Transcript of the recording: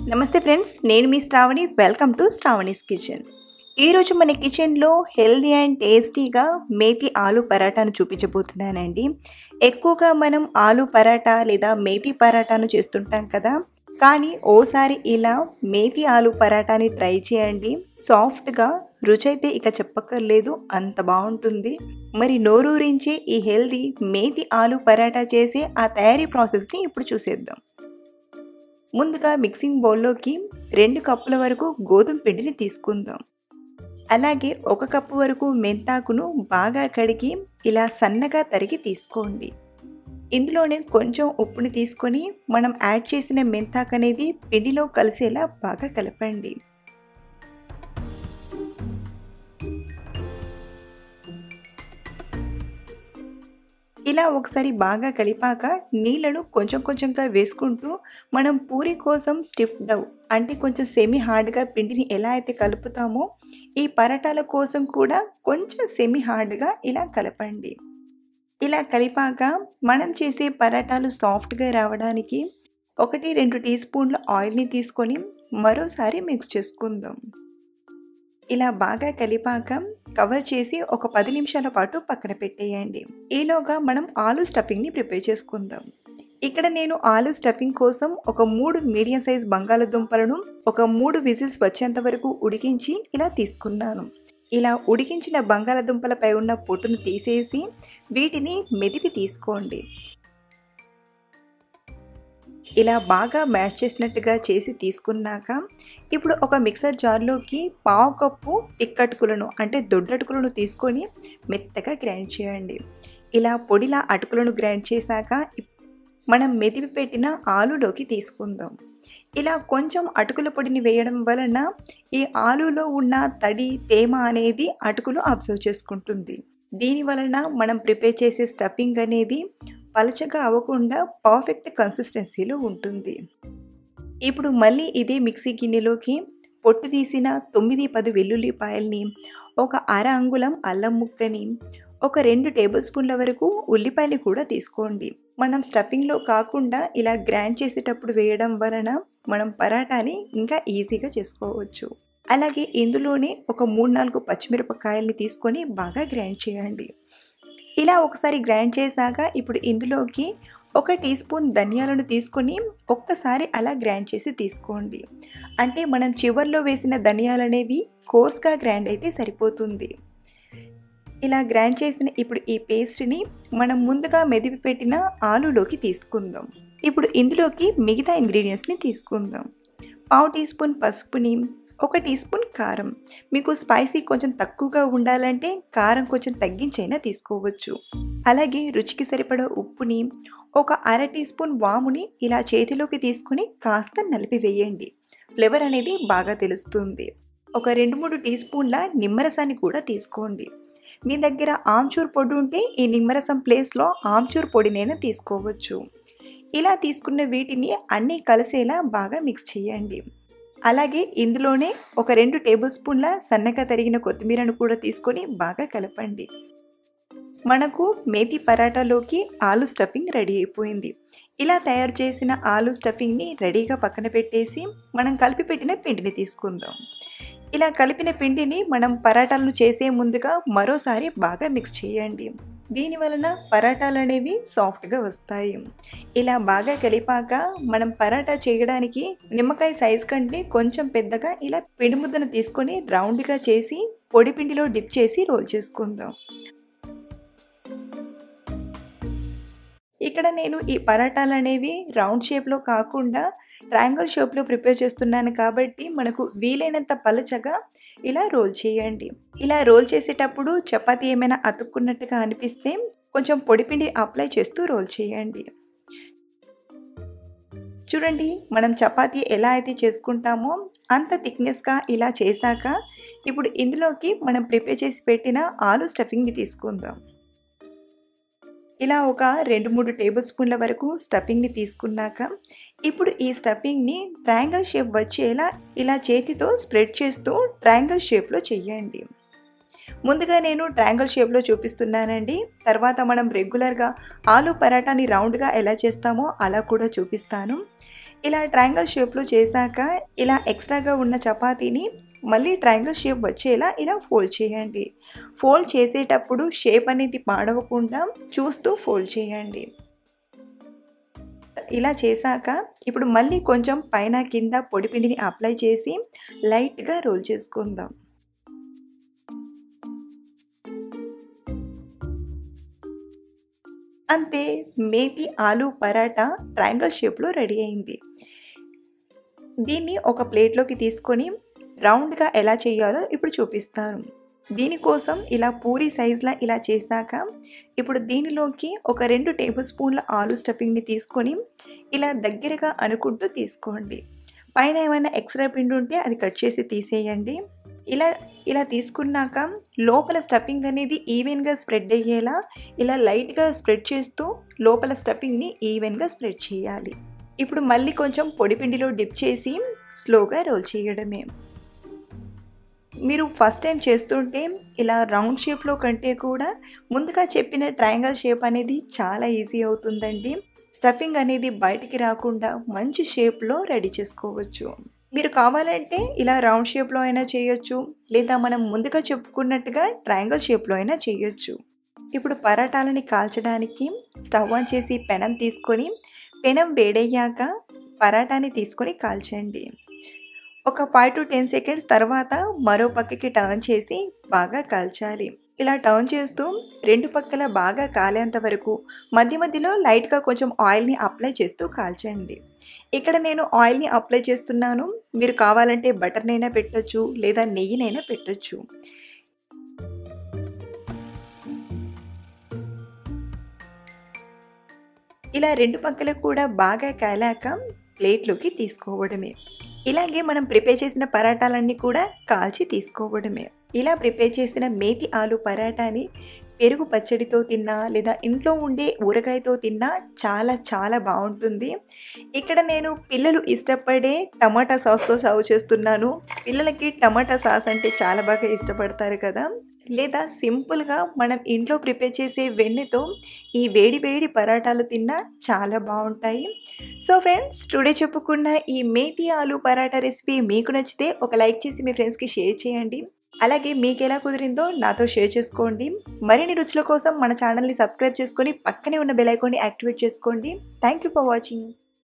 నమస్తే ఫ్రెండ్స్ నేను మీ Sravani welcome to Sravani's kitchen ఈరోజు మన కిచెన్లో హెల్దీ అండ్ టేస్టీగా మేతి ఆలు పరాటాను చూపించబోతున్నానండి ఎక్కువగా మనం ఆలు పరాటా లేదా మేతి పరాటాను చేస్తుంటాం కదా కానీ ఓసారి ఇలా మేతి ఆలు పరాటాని ట్రై చేయండి సాఫ్ట్గా రుచి అయితే ఇక చెప్పక్కర్లేదు అంత బాగుంటుంది మరి నోరూరించే ఈ హెల్దీ మేతి ఆలు పరాటా చేసే ఆ తయారీ ప్రాసెస్ని ఇప్పుడు చూసేద్దాం ముందుగా మిక్సింగ్ బౌల్లోకి రెండు కప్పుల వరకు గోధుమ పిండిని తీసుకుందాం అలాగే ఒక కప్పు వరకు మెంతాకును బాగా కడిగి ఇలా సన్నగా తరిగి తీసుకోండి ఇందులోనే కొంచెం ఉప్పుని తీసుకొని మనం యాడ్ చేసిన మెంతాకు అనేది పిండిలో కలిసేలా బాగా కలపండి ఇలా ఒకసారి బాగా కలిపాక నీళ్ళను కొంచెం కొంచెంగా వేసుకుంటూ మనం పూరి కోసం స్టిఫ్ డవ్ అంటే కొంచెం సెమీ హార్డ్గా పిండిని ఎలా అయితే కలుపుతామో ఈ పరాటాల కోసం కూడా కొంచెం సెమీ హార్డ్గా ఇలా కలపండి ఇలా కలిపాక మనం చేసే పరాటాలు సాఫ్ట్గా రావడానికి ఒకటి రెండు టీ స్పూన్ల ఆయిల్ని తీసుకొని మరోసారి మిక్స్ చేసుకుందాం ఇలా బాగా కలిపాక కవర్ చేసి ఒక పది నిమిషాల పాటు పక్కన పెట్టేయండి ఈలోగా మనం ఆలు స్టఫింగ్ని ప్రిపేర్ చేసుకుందాం ఇక్కడ నేను ఆలు స్టఫింగ్ కోసం ఒక మూడు మీడియం సైజ్ బంగాళదుంపలను ఒక మూడు విజిల్స్ వచ్చేంత వరకు ఉడికించి ఇలా తీసుకున్నాను ఇలా ఉడికించిన బంగాళదుంపలపై ఉన్న పొట్టును తీసేసి వీటిని మెదిపి తీసుకోండి ఇలా బాగా మ్యాష్ చేసినట్టుగా చేసి తీసుకున్నాక ఇప్పుడు ఒక మిక్సర్ జార్లోకి పావు కప్పు టిక్కటుకులను అంటే దొడ్డటుకులను తీసుకొని మెత్తగా గ్రైండ్ చేయండి ఇలా పొడిలా అటుకులను గ్రైండ్ చేశాక మనం మెదిపి పెట్టిన ఆలులోకి తీసుకుందాం ఇలా కొంచెం అటుకుల పొడిని వేయడం వలన ఈ ఆలులో ఉన్న తడి తేమ అనేది అటుకులు అబ్జర్వ్ చేసుకుంటుంది దీని వలన మనం ప్రిపేర్ చేసే స్టఫింగ్ అనేది పలచగా అవ్వకుండా పర్ఫెక్ట్ కన్సిస్టెన్సీలో ఉంటుంది ఇప్పుడు మళ్ళీ ఇదే మిక్సీ గిన్నెలోకి పొట్టు తీసిన తొమ్మిది పది వెల్లుల్లిపాయల్ని ఒక అర అంగుళం అల్లం ముక్కని ఒక రెండు టేబుల్ స్పూన్ల వరకు ఉల్లిపాయలు కూడా తీసుకోండి మనం స్టఫింగ్లో కాకుండా ఇలా గ్రైండ్ చేసేటప్పుడు వేయడం వలన మనం పరాటాని ఇంకా ఈజీగా చేసుకోవచ్చు అలాగే ఇందులోనే ఒక మూడు నాలుగు పచ్చిమిరపకాయల్ని తీసుకొని బాగా గ్రైండ్ చేయండి ఇలా ఒకసారి గ్రైండ్ చేశాక ఇప్పుడు ఇందులోకి ఒక టీ స్పూన్ ధనియాలను తీసుకొని ఒక్కసారి అలా గ్రైండ్ చేసి తీసుకోండి అంటే మనం చివర్లో వేసిన ధనియాలు అనేవి కోర్స్గా గ్రైండ్ అయితే సరిపోతుంది ఇలా గ్రైండ్ చేసిన ఇప్పుడు ఈ పేస్ట్ని మనం ముందుగా మెదిపి పెట్టిన ఆలులోకి తీసుకుందాం ఇప్పుడు ఇందులోకి మిగతా ఇంగ్రీడియంట్స్ని తీసుకుందాం పావు టీ స్పూన్ పసుపుని ఒక టీ స్పూన్ కారం మీకు స్పైసీ కొంచెం తక్కువగా ఉండాలంటే కారం కొంచెం తగ్గించైనా తీసుకోవచ్చు అలాగే రుచికి సరిపడా ఉప్పుని ఒక అర టీ స్పూన్ వాముని ఇలా చేతిలోకి తీసుకుని కాస్త నలిపివేయండి ఫ్లేవర్ అనేది బాగా తెలుస్తుంది ఒక రెండు మూడు టీ స్పూన్ల నిమ్మరసాన్ని కూడా తీసుకోండి మీ దగ్గర ఆమ్చూర్ పొడి ఉంటే ఈ నిమ్మరసం ప్లేస్లో ఆమ్చూర్ పొడినైనా తీసుకోవచ్చు ఇలా తీసుకున్న వీటిని అన్నీ కలిసేలా బాగా మిక్స్ చేయండి అలాగే ఇందులోనే ఒక రెండు టేబుల్ స్పూన్ల సన్నగా తరిగిన కొత్తిమీరను కూడా తీసుకొని బాగా కలపండి మనకు మేతి పరాటాలోకి ఆలు స్టఫింగ్ రెడీ అయిపోయింది ఇలా తయారు చేసిన ఆలు స్టఫింగ్ని రెడీగా పక్కన పెట్టేసి మనం కలిపి పెట్టిన పిండిని తీసుకుందాం ఇలా కలిపిన పిండిని మనం పరాటాలను చేసే ముందుగా మరోసారి బాగా మిక్స్ చేయండి దీని వలన పరాటాలు అనేవి సాఫ్ట్గా వస్తాయి ఇలా బాగా కలిపాక మనం పరాటా చేయడానికి నిమ్మకాయ సైజ్ కంటే కొంచెం పెద్దగా ఇలా పిండి ముద్దను తీసుకొని రౌండ్గా చేసి పొడి పిండిలో డిప్ చేసి రోల్ చేసుకుందాం ఇక్కడ నేను ఈ పరాటాలు అనేవి రౌండ్ షేప్లో కాకుండా ట్రయాంగిల్ షేప్లో ప్రిపేర్ చేస్తున్నాను కాబట్టి మనకు వీలైనంత పలచగా ఇలా రోల్ చేయండి ఇలా రోల్ చేసేటప్పుడు చపాతీ ఏమైనా అతుక్కున్నట్టుగా అనిపిస్తే కొంచెం పొడిపిండి అప్లై చేస్తూ రోల్ చేయండి చూడండి మనం చపాతీ ఎలా అయితే చేసుకుంటామో అంత థిక్నెస్గా ఇలా చేశాక ఇప్పుడు ఇందులోకి మనం ప్రిపేర్ చేసి పెట్టిన ఆలు స్టఫింగ్ని తీసుకుందాం ఇలా ఒక రెండు మూడు టేబుల్ స్పూన్ల వరకు స్టఫింగ్ని తీసుకున్నాక ఇప్పుడు ఈ స్టఫింగ్ని ట్రయాంగిల్ షేప్ వచ్చేలా ఇలా చేతితో స్ప్రెడ్ చేస్తూ ట్రయాంగిల్ షేప్లో చెయ్యండి ముందుగా నేను ట్రయాంగిల్ షేప్లో చూపిస్తున్నానండి తర్వాత మనం రెగ్యులర్గా ఆలు పరాటాని రౌండ్గా ఎలా చేస్తామో అలా కూడా చూపిస్తాను ఇలా ట్రయాంగిల్ షేప్లో చేశాక ఇలా ఎక్స్ట్రాగా ఉన్న చపాతీని మళ్ళీ ట్రయాంగిల్ షేప్ వచ్చేలా ఇలా ఫోల్డ్ చేయండి ఫోల్డ్ చేసేటప్పుడు షేప్ అనేది పాడవకుండా చూస్తూ ఫోల్డ్ చేయండి ఇలా చేశాక ఇప్పుడు మళ్ళీ కొంచెం పైన కింద పొడిపిండిని అప్లై చేసి లైట్గా రోల్ చేసుకుందాం అంతే మేతి ఆలు పరాటా ట్రయాంగిల్ షేప్లో రెడీ అయింది దీన్ని ఒక ప్లేట్లోకి తీసుకొని రౌండ్గా ఎలా చేయాలో ఇప్పుడు చూపిస్తాను దీనికోసం ఇలా పూరి సైజ్లా ఇలా చేశాక ఇప్పుడు దీనిలోకి ఒక రెండు టేబుల్ స్పూన్ల ఆలు స్టఫింగ్ని తీసుకొని ఇలా దగ్గరగా అనుకుంటూ తీసుకోండి పైన ఏమైనా ఎక్స్ట్రా పిండి ఉంటే అది కట్ చేసి తీసేయండి ఇలా ఇలా తీసుకున్నాక లోపల స్టఫింగ్ అనేది ఈవెన్గా స్ప్రెడ్ అయ్యేలా ఇలా లైట్గా స్ప్రెడ్ చేస్తూ లోపల స్టఫింగ్ని ఈవెన్గా స్ప్రెడ్ చేయాలి ఇప్పుడు మళ్ళీ కొంచెం పొడిపిండిలో డిప్ చేసి స్లోగా రోల్ చేయడమే మీరు ఫస్ట్ టైం చేస్తుంటే ఇలా రౌండ్ షేప్లో కంటే కూడా ముందుగా చెప్పిన ట్రయాంగిల్ షేప్ అనేది చాలా ఈజీ అవుతుందండి స్టఫింగ్ అనేది బయటికి రాకుండా మంచి షేప్లో రెడీ చేసుకోవచ్చు మీరు కావాలంటే ఇలా రౌండ్ షేప్లో అయినా చేయొచ్చు లేదా మనం ముందుగా చెప్పుకున్నట్టుగా ట్రయాంగిల్ షేప్లో అయినా చేయొచ్చు ఇప్పుడు పరాటాలని కాల్చడానికి స్టవ్ ఆన్ చేసి పెనం తీసుకొని పెనం వేడయ్యాక పరాటాని తీసుకొని కాల్చండి ఒక ఫైవ్ టు టెన్ సెకండ్స్ తర్వాత మరో పక్కకి టర్న్ చేసి బాగా కాల్చాలి ఇలా టర్న్ చేస్తూ రెండు పక్కల బాగా కాలేంత వరకు మధ్య మధ్యలో లైట్గా కొంచెం ఆయిల్ని అప్లై చేస్తూ కాల్చండి ఇక్కడ నేను ఆయిల్ని అప్లై చేస్తున్నాను మీరు కావాలంటే బటర్నైనా పెట్టొచ్చు లేదా నెయ్యినైనా పెట్టొచ్చు ఇలా రెండు పక్కలకు కూడా బాగా కాలాక ప్లేట్లోకి తీసుకోవడమే ఇలాగే మనం ప్రిపేర్ చేసిన పరాటాలన్నీ కూడా కాల్చి తీసుకోవడమే ఇలా ప్రిపేర్ చేసిన మేతి ఆలు పరాటాని పెరుగు పచ్చడితో తిన్నా లేదా ఇంట్లో ఉండే ఊరగాయతో తిన్నా చాలా చాలా బాగుంటుంది ఇక్కడ నేను పిల్లలు ఇష్టపడే టమాటా సాస్తో సర్వ్ చేస్తున్నాను పిల్లలకి టమాటా సాస్ అంటే చాలా బాగా ఇష్టపడతారు కదా లేదా సింపుల్గా మనం ఇంట్లో ప్రిపేర్ చేసే వెన్నెతో ఈ వేడి వేడి పరాటాలు తిన్నా చాలా బాగుంటాయి సో ఫ్రెండ్స్ టుడే చెప్పుకున్న ఈ మేతి ఆలు పరాటా రెసిపీ మీకు నచ్చితే ఒక లైక్ చేసి మీ ఫ్రెండ్స్కి షేర్ చేయండి అలాగే మీకు ఎలా కుదిరిందో నాతో షేర్ చేసుకోండి మరిన్ని రుచుల కోసం మన ఛానల్ని సబ్స్క్రైబ్ చేసుకొని పక్కనే ఉన్న బెల్ ఐకాన్ని యాక్టివేట్ చేసుకోండి థ్యాంక్ యూ ఫర్ వాచింగ్